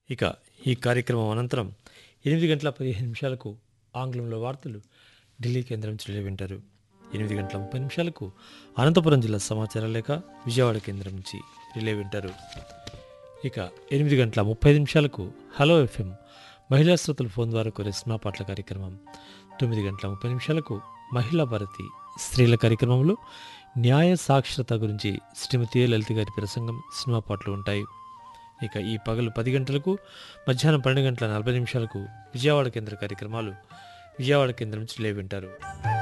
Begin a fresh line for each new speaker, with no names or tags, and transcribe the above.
ఇక ఈ కార్యక్రమం అనంతరం ఎనిమిది గంటల పదిహేను నిమిషాలకు ఆంగ్లంలో వార్తలు ఢిల్లీ కేంద్రం నుంచి వింటారు ఎనిమిది గంటల ముప్పై నిమిషాలకు అనంతపురం జిల్లా సమాచార లేఖ విజయవాడ కేంద్రం నుంచి రిలే వింటారు ఇక ఎనిమిది గంటల ముప్పై నిమిషాలకు హలో ఎఫ్ఎం మహిళా శ్రోతల ఫోన్ ద్వారా కోరే సినిమా పాటల కార్యక్రమం తొమ్మిది గంటల ముప్పై నిమిషాలకు మహిళా భారతి స్త్రీల కార్యక్రమంలో న్యాయ సాక్షరత గురించి శ్రీమతి ఏ లలిత గారి ప్రసంగం సినిమా పాటలు ఉంటాయి ఇక ఈ పగలు పది గంటలకు మధ్యాహ్నం పన్నెండు గంటల నలభై నిమిషాలకు విజయవాడ కేంద్ర కార్యక్రమాలు విజయవాడ కేంద్రం నుంచి లే వింటారు